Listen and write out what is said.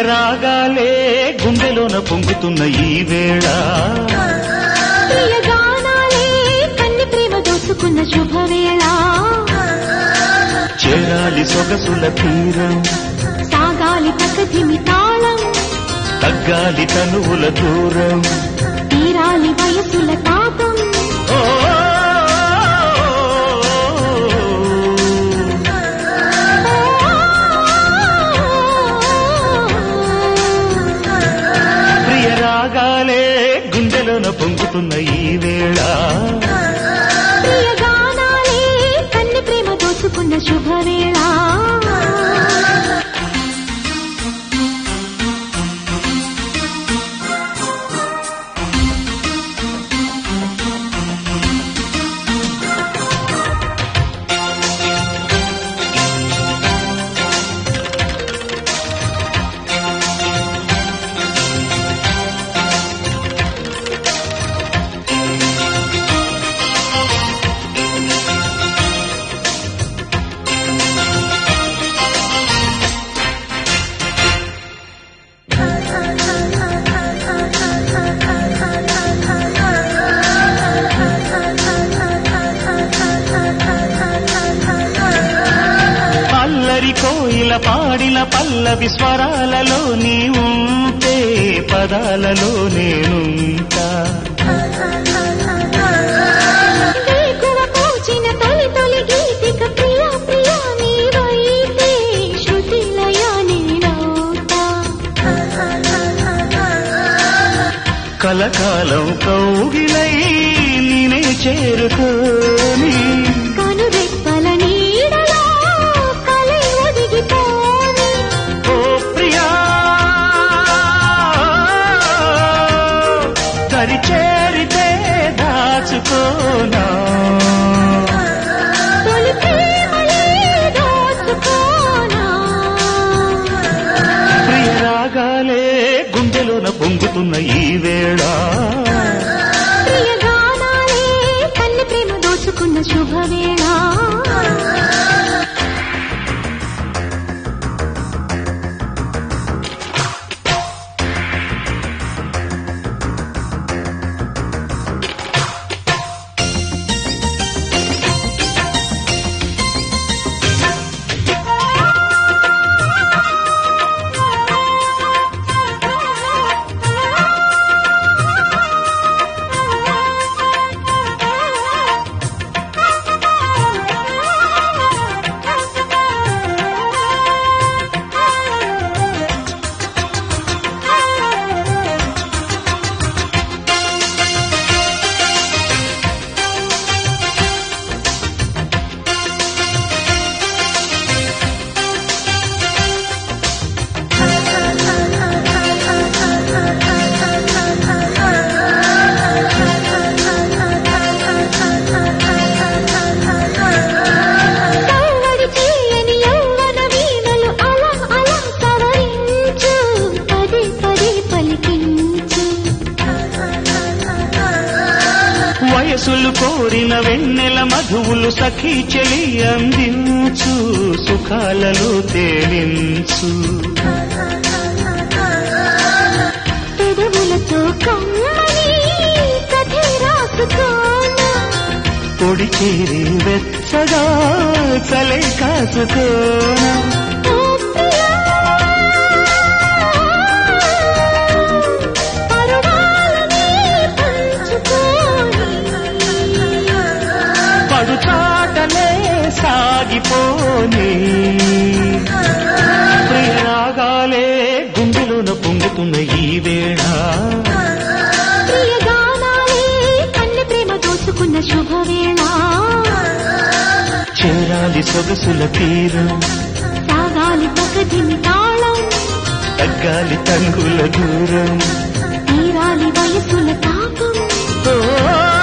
రాగాలే గుండెలోన పొంగుతున్న ఈ వేళ ప్రియగానాలే కన్ని ప్రేమ దోచుకున్న శుభవేళ చేరాలి సొగసుల తీరం సాగాలి పక్కతిమి తాళం తగ్గాలి తనువుల దూరం తీరాలి వయసుల తాపం ఓ ప్రియ రాగాలే గుండెలోన పొంగుతున్న ఈ వేళ ప్రియగానాలే కన్ని ప్రేమ దోచుకున్న శుభవేళ అల్లరి కోయిల పాడిన పల్లవి స్వరాలలో నీ ఉంటే పదాలలో నేనుంటా వేకువ పూచిన తొలి తొలి గీతిక ప్రియ ప్రియ నీవైతే శృతిలయ నేనవుతా కలకాలం కౌగిలై నేనే చేరుకోని కనురెప్పల నీడలో కలై ఒదిగిపోని ఓ ప్రియా దరి చేరితే దాచుకోనా తొలి ప్రేమలే దోచుకోనా ప్రియ రాగాలే గుండెలోన పొంగుతున్న ఈ వేళ ప్రియగానాలే కన్ని ప్రేమ దోచుకున్న శుభవేళ సవ్వడి చేయని యవ్వన వీణలు అలా అలా సవరించు పదే పదే పలికించు వయసులు కోరిన వెన్నెల మధువులు సఖీ చెలి అందించు సుఖాలలో తేలించు పెదవులతో కమ్మని కథే రాసుకోనా పొడి చేరి వెచ్చగా చలే కాసుకోనా ఓ ప్రియా పరువాలని పంచుకోని పడుచాటలే సాగిపోని ప్రియరాగాలే గుండెలోన పొంగుతున్న ఈ వేళ ప్రియగానాలే కన్ని ప్రేమ దోచుకున్న శుభవేళ చేరాలి సొగసుల తీరం సాగాలి పకదిని తాళం తగ్గాలి తంగుల దూరం తీరాలి వయసుల తాపం ఓ